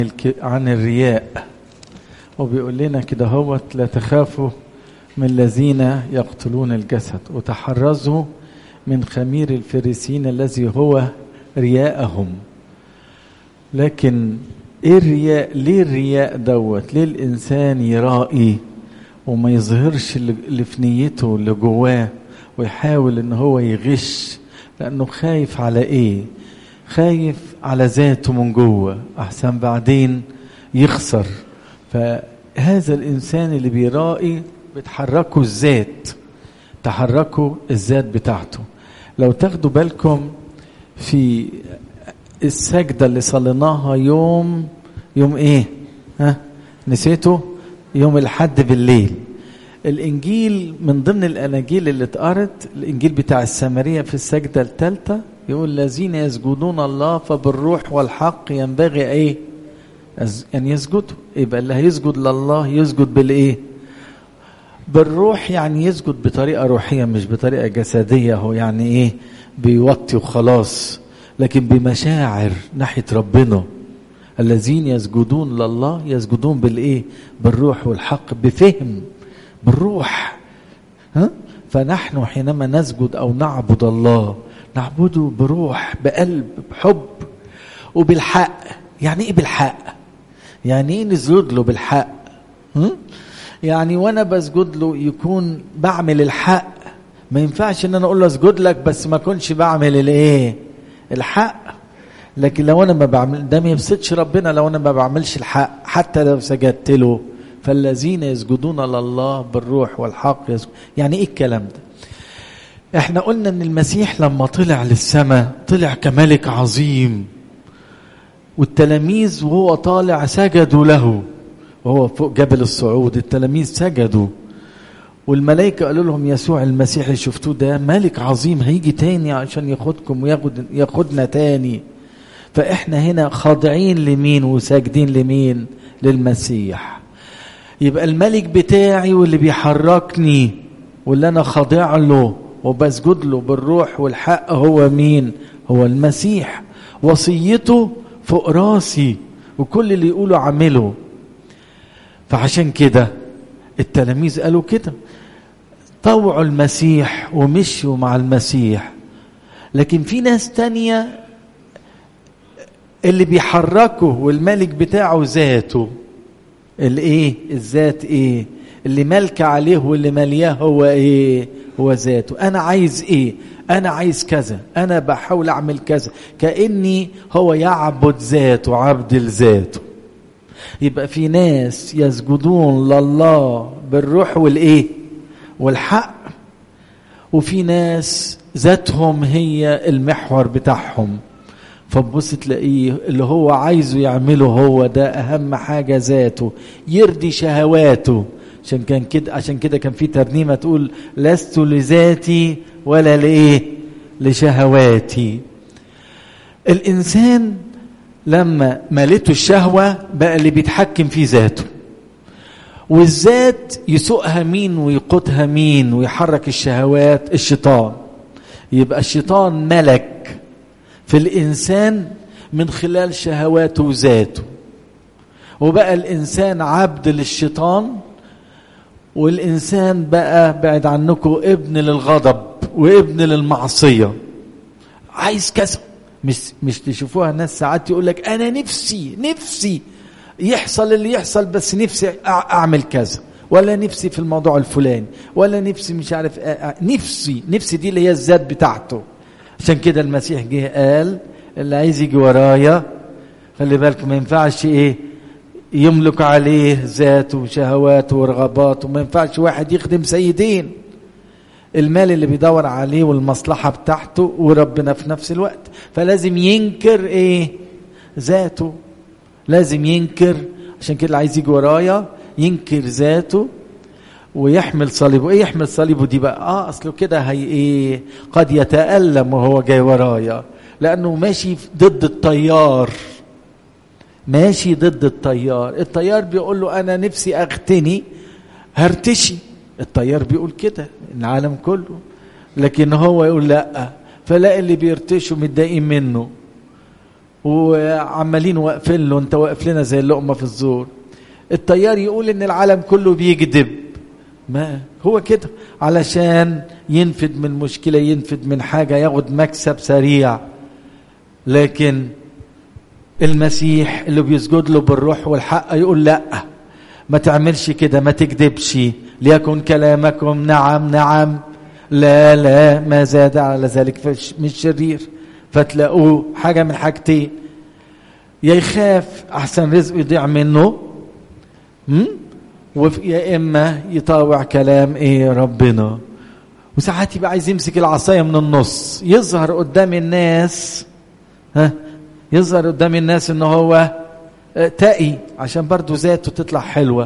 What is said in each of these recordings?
عن الرياء وبيقول لنا كده هوت لا تخافوا من الذين يقتلون الجسد وتحرزوا من خمير الفريسين الذي هو رياءهم لكن ايه الرياء ليه الرياء دوت ليه الانسان يرائي وما يظهرش اللي في نيته اللي جواه ويحاول ان هو يغش لانه خايف على ايه خايف على ذاته من جوه احسن بعدين يخسر فهذا الانسان اللي بيرائي بتحركه الذات تحركه الذات بتاعته لو تاخدوا بالكم في السجده اللي صليناها يوم يوم ايه ها نسيته يوم الحد بالليل الانجيل من ضمن الاناجيل اللي اتقرت الانجيل بتاع السامريه في السجده الثالثه يقول الذين يسجدون الله فبالروح والحق ينبغي ايه ان يسجدوا يبقى اللي هيسجد لله يسجد بالايه بالروح يعني يسجد بطريقه روحيه مش بطريقه جسديه هو يعني ايه بيوطي وخلاص لكن بمشاعر ناحيه ربنا الذين يسجدون لله يسجدون بالايه بالروح والحق بفهم بالروح ها فنحن حينما نسجد او نعبد الله نعبده بروح بقلب بحب وبالحق يعني ايه بالحق يعني ايه نسجد له بالحق ها؟ يعني وانا بسجد له يكون بعمل الحق ما ينفعش ان انا اقول له اسجد لك بس ما اكونش بعمل الايه الحق لكن لو انا ما بعمل ده ما يبسطش ربنا لو انا ما بعملش الحق حتى لو سجدت له فالذين يسجدون لله بالروح والحق يسجد. يعني ايه الكلام ده احنا قلنا ان المسيح لما طلع للسماء طلع كملك عظيم والتلاميذ وهو طالع سجدوا له وهو فوق جبل الصعود التلاميذ سجدوا والملائكة قالوا لهم يسوع المسيح اللي شفتوه ده ملك عظيم هيجي تاني عشان ياخدكم وياخد ياخدنا تاني فاحنا هنا خاضعين لمين وساجدين لمين للمسيح يبقى الملك بتاعي واللي بيحركني واللي انا خاضع له وبسجد له بالروح والحق هو مين هو المسيح وصيته فوق راسي وكل اللي يقوله اعمله فعشان كده التلاميذ قالوا كده طوعوا المسيح ومشوا مع المسيح لكن في ناس تانية اللي بيحركه والملك بتاعه ذاته الايه الذات ايه اللي ملك عليه واللي ملياه هو ايه هو ذاته انا عايز ايه انا عايز كذا انا بحاول اعمل كذا كاني هو يعبد ذاته عبد لذاته يبقى في ناس يسجدون لله بالروح والايه والحق وفي ناس ذاتهم هي المحور بتاعهم فتبص تلاقيه اللي هو عايزه يعمله هو ده اهم حاجه ذاته يرضي شهواته عشان كان كده عشان كده كان في ترنيمه تقول لست لذاتي ولا لايه لشهواتي الانسان لما مالته الشهوه بقى اللي بيتحكم في ذاته والذات يسوقها مين ويقودها مين ويحرك الشهوات الشيطان يبقى الشيطان ملك في الانسان من خلال شهواته وذاته وبقى الانسان عبد للشيطان والانسان بقى بعد عنكم ابن للغضب وابن للمعصيه عايز كذا مش مش تشوفوها الناس ساعات يقول لك انا نفسي نفسي يحصل اللي يحصل بس نفسي اعمل كذا ولا نفسي في الموضوع الفلاني ولا نفسي مش عارف نفسي نفسي دي اللي هي الذات بتاعته عشان كده المسيح جه قال اللي عايز يجي ورايا خلي بالكم ما ينفعش ايه يملك عليه ذاته وشهواته ورغباته ما ينفعش واحد يخدم سيدين المال اللي بيدور عليه والمصلحة بتاعته وربنا في نفس الوقت فلازم ينكر ايه ذاته لازم ينكر عشان كده اللي عايز يجي ورايا ينكر ذاته ويحمل صليبه ايه يحمل صليبه دي بقى اه اصله كده هي ايه قد يتألم وهو جاي ورايا لانه ماشي ضد التيار ماشي ضد التيار التيار بيقول له انا نفسي اغتني هرتشي التيار بيقول كده العالم كله لكن هو يقول لا فلاقي اللي بيرتشوا متضايقين منه وعمالين واقفين له انت واقف لنا زي اللقمه في الزور الطيار يقول ان العالم كله بيكذب ما هو كده علشان ينفد من مشكله ينفد من حاجه ياخد مكسب سريع لكن المسيح اللي بيسجد له بالروح والحق يقول لا ما تعملش كده ما تكذبش ليكن كلامكم نعم نعم لا لا ما زاد على ذلك مش شرير فتلاقوه حاجة من حاجتين يا يخاف أحسن رزق يضيع منه يا إما يطاوع كلام إيه ربنا وساعات يبقى عايز يمسك العصاية من النص يظهر قدام الناس ها يظهر قدام الناس ان هو تقي عشان برضه ذاته تطلع حلوة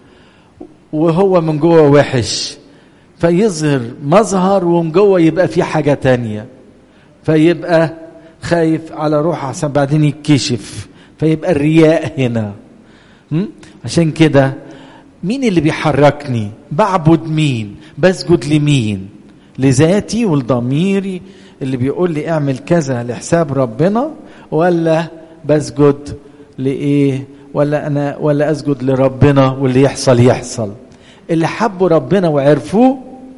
وهو من جوه وحش فيظهر مظهر ومن جوه يبقى في حاجة تانية فيبقى خايف على روحه عشان بعدين يتكشف فيبقى الرياء هنا عشان كده مين اللي بيحركني بعبد مين بسجد لمين لذاتي ولضميري اللي بيقول لي اعمل كذا لحساب ربنا ولا بسجد لايه ولا انا ولا اسجد لربنا واللي يحصل يحصل اللي حبوا ربنا وعرفوه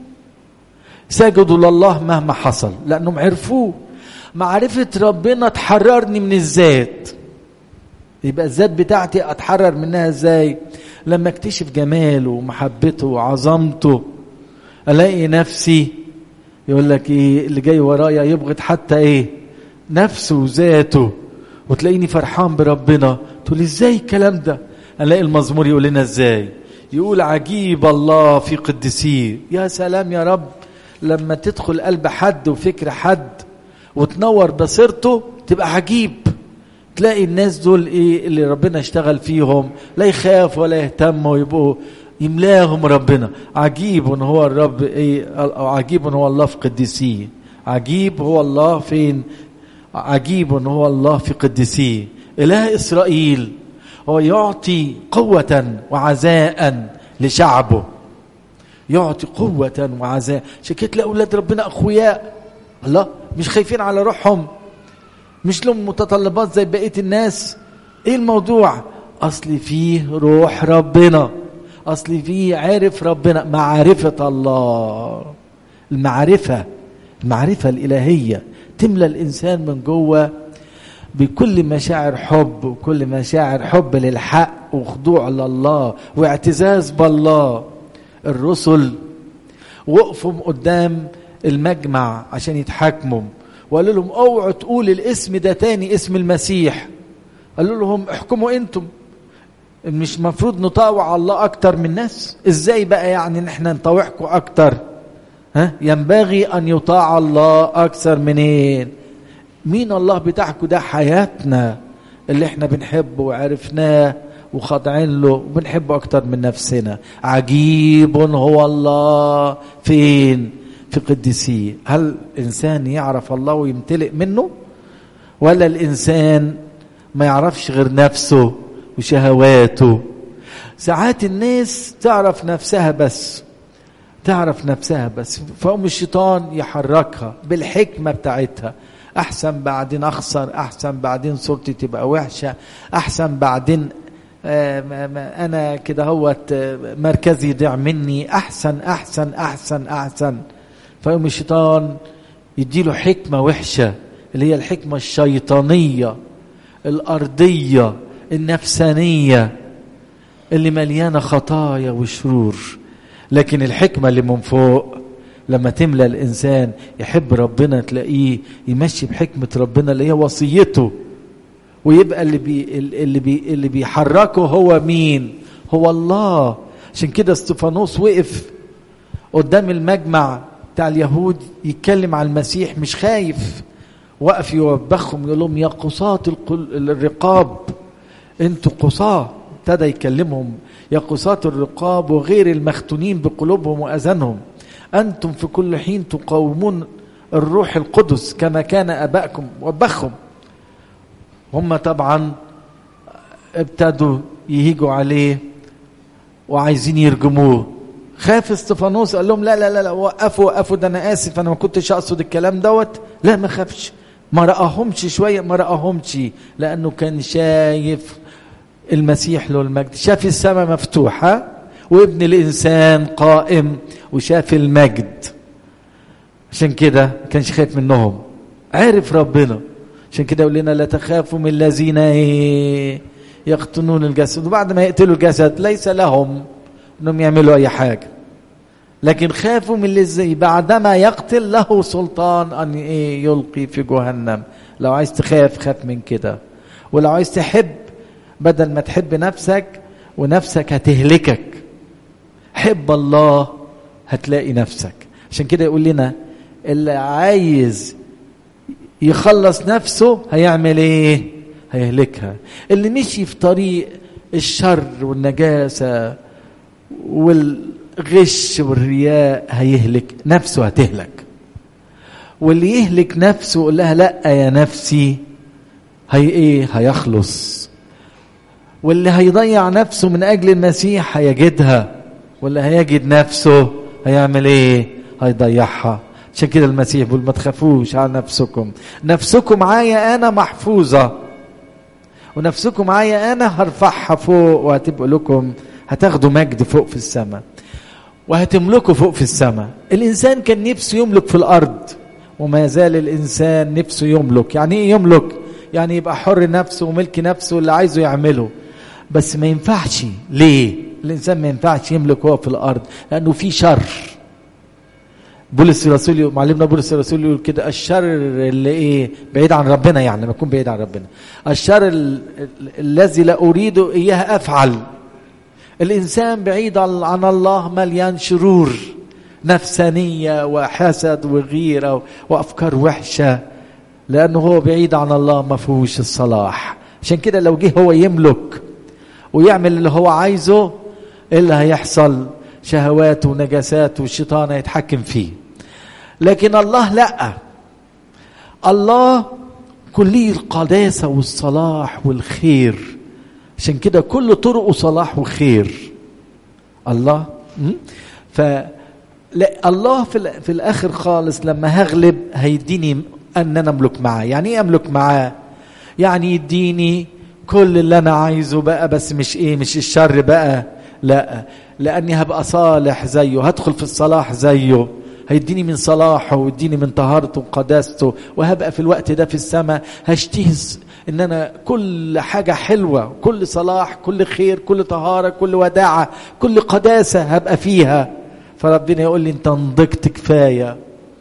سجدوا لله مهما حصل لانهم عرفوه معرفه ربنا تحررني من الذات يبقى الذات بتاعتي اتحرر منها ازاي لما اكتشف جماله ومحبته وعظمته الاقي نفسي يقول لك ايه اللي جاي ورايا يبغض حتى ايه نفسه وذاته وتلاقيني فرحان بربنا تقول ازاي الكلام ده الاقي المزمور يقول لنا ازاي يقول عجيب الله في قدسيه يا سلام يا رب لما تدخل قلب حد وفكر حد وتنور بصيرته تبقى عجيب تلاقي الناس دول ايه اللي ربنا اشتغل فيهم لا يخاف ولا يهتم ويبقوا يملاهم ربنا عجيب هو الرب ايه عجيب هو الله في قدسيه عجيب هو الله فين عجيب هو الله في قدسيه اله اسرائيل هو يعطي قوة وعزاء لشعبه يعطي قوة وعزاء عشان كده تلاقي اولاد ربنا اخوياء الله مش خايفين على روحهم مش لهم متطلبات زي بقية الناس ايه الموضوع اصل فيه روح ربنا اصل فيه عرف ربنا معرفة الله المعرفة المعرفة الإلهية تملى الإنسان من جوه بكل مشاعر حب وكل مشاعر حب للحق وخضوع لله واعتزاز بالله الرسل وقفوا قدام المجمع عشان يتحاكموا وقالوا لهم اوعوا تقول الاسم ده تاني اسم المسيح قالوا لهم احكموا انتم مش مفروض نطاوع الله اكتر من الناس ازاي بقى يعني ان احنا نطاوعكم اكتر ها ينبغي ان يطاع الله اكثر منين مين الله بتاعكم ده حياتنا اللي احنا بنحبه وعرفناه وخاضعين له وبنحبه اكتر من نفسنا عجيب هو الله فين في قدسيه هل الانسان يعرف الله ويمتلئ منه ولا الانسان ما يعرفش غير نفسه وشهواته ساعات الناس تعرف نفسها بس تعرف نفسها بس فقوم الشيطان يحركها بالحكمة بتاعتها أحسن بعدين أخسر أحسن بعدين صورتي تبقى وحشة أحسن بعدين أنا كده هوت مركزي يضيع مني أحسن أحسن أحسن أحسن فيقوم الشيطان يديله حكمة وحشة اللي هي الحكمة الشيطانية الأرضية النفسانية اللي مليانة خطايا وشرور لكن الحكمة اللي من فوق لما تملى الإنسان يحب ربنا تلاقيه يمشي بحكمة ربنا اللي هي وصيته ويبقى اللي بي اللي بي اللي بيحركه هو مين؟ هو الله عشان كده استفانوس وقف قدام المجمع بتاع اليهود يتكلم عن المسيح مش خايف وقف يوبخهم يقول لهم يا قصاة الرقاب انتوا قصاة ابتدى يكلمهم يا قصاة الرقاب وغير المختونين بقلوبهم وأذانهم أنتم في كل حين تقاومون الروح القدس كما كان أبائكم وبخهم هم طبعا ابتدوا يهيجوا عليه وعايزين يرجموه خاف استفانوس قال لهم لا لا لا, لا وقفوا وقفوا ده انا اسف انا ما كنتش اقصد الكلام دوت لا ما خافش ما رآهمش شوية ما رآهمش لأنه كان شايف المسيح له المجد شاف السماء مفتوحة وابن الإنسان قائم وشاف المجد عشان كده ما كانش خايف منهم عرف ربنا عشان كده يقول لنا لا تخافوا من الذين ايه يقتلون الجسد وبعد ما يقتلوا الجسد ليس لهم انهم يعملوا اي حاجه لكن خافوا من الذي بعدما يقتل له سلطان ان ايه يلقي في جهنم لو عايز تخاف خاف من كده ولو عايز تحب بدل ما تحب نفسك ونفسك هتهلكك حب الله هتلاقي نفسك عشان كده يقول لنا اللي عايز يخلص نفسه هيعمل ايه هيهلكها اللي مشي في طريق الشر والنجاسة والغش والرياء هيهلك نفسه هتهلك واللي يهلك نفسه يقول لها لا يا نفسي هي ايه هيخلص واللي هيضيع نفسه من اجل المسيح هيجدها واللي هيجد نفسه هيعمل ايه هيضيعها عشان كده المسيح بيقول ما تخافوش على نفسكم نفسكم معايا انا محفوظه ونفسكم معايا انا هرفعها فوق وهتبقى لكم هتاخدوا مجد فوق في السماء وهتملكوا فوق في السماء الانسان كان نفسه يملك في الارض وما زال الانسان نفسه يملك يعني ايه يملك يعني يبقى حر نفسه وملك نفسه اللي عايزه يعمله بس ما ينفعش ليه الانسان ما ينفعش يملك هو في الارض لانه في شر بولس الرسول معلمنا بولس الرسول يقول كده الشر اللي ايه بعيد عن ربنا يعني لما يكون بعيد عن ربنا الشر ال- ال- الذي لا اريد اياه افعل الانسان بعيد عن الله مليان شرور نفسانيه وحسد وغيره وافكار وحشه لانه هو بعيد عن الله ما فيهوش الصلاح عشان كده لو جه هو يملك ويعمل اللي هو عايزه ايه اللي هيحصل شهواته ونجاساته والشيطان هيتحكم فيه لكن الله لا الله كلي القداسة والصلاح والخير عشان كده كل طرقه صلاح وخير الله م? ف لا الله في, ال- في الاخر خالص لما هغلب هيديني ان انا املك معاه يعني ايه املك معاه يعني يديني كل اللي انا عايزه بقى بس مش ايه مش الشر بقى لا لاني هبقى صالح زيه هدخل في الصلاح زيه هيديني من صلاحه ويديني من طهارته وقداسته وهبقى في الوقت ده في السماء هشتهي ان انا كل حاجه حلوه كل صلاح كل خير كل طهاره كل وداعه كل قداسه هبقى فيها فربنا يقول لي انت نضجت كفايه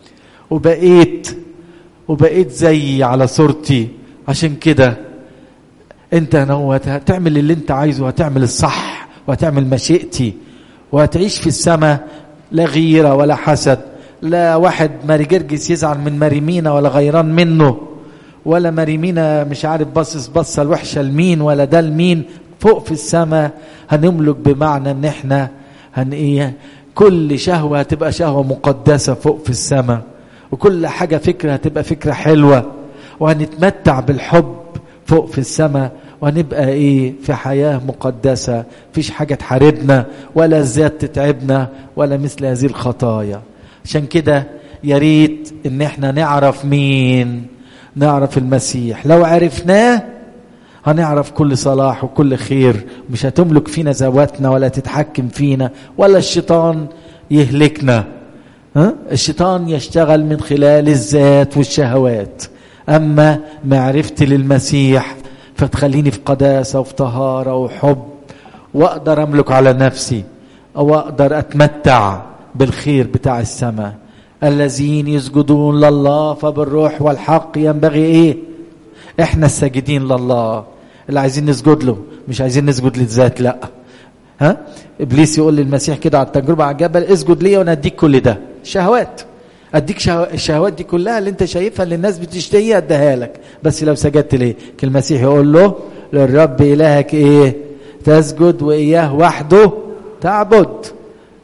وبقيت وبقيت زيي على صورتي عشان كده انت نوت هتعمل اللي انت عايزه هتعمل الصح وهتعمل مشيئتي وهتعيش في السماء لا غيرة ولا حسد لا واحد ماري جرجس يزعل من مريمينا ولا غيران منه ولا مريمينا مش عارف باصص بصة الوحشة لمين ولا ده لمين فوق في السماء هنملك بمعنى ان احنا هن ايه كل شهوة هتبقى شهوة مقدسة فوق في السماء وكل حاجة فكرة هتبقى فكرة حلوة وهنتمتع بالحب فوق في السماء وهنبقى ايه في حياة مقدسة فيش حاجة تحاربنا ولا الذات تتعبنا ولا مثل هذه الخطايا عشان كده يا ريت ان احنا نعرف مين نعرف المسيح لو عرفناه هنعرف كل صلاح وكل خير مش هتملك فينا ذواتنا ولا تتحكم فينا ولا الشيطان يهلكنا ها؟ الشيطان يشتغل من خلال الذات والشهوات أما معرفتي للمسيح فتخليني في قداسة وفي طهارة وحب وأقدر أملك على نفسي أو أقدر أتمتع بالخير بتاع السماء الذين يسجدون لله فبالروح والحق ينبغي إيه إحنا الساجدين لله اللي عايزين نسجد له مش عايزين نسجد للذات لا ها ابليس يقول للمسيح كده على التجربه على الجبل اسجد لي وانا اديك كل ده شهوات اديك شهو... الشهوات دي كلها اللي انت شايفها اللي الناس بتشتهيها اديها لك بس لو سجدت ليه كان المسيح يقول له للرب الهك ايه تسجد واياه وحده تعبد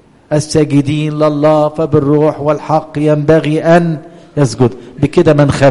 الساجدين لله فبالروح والحق ينبغي ان يسجد بكده من خاف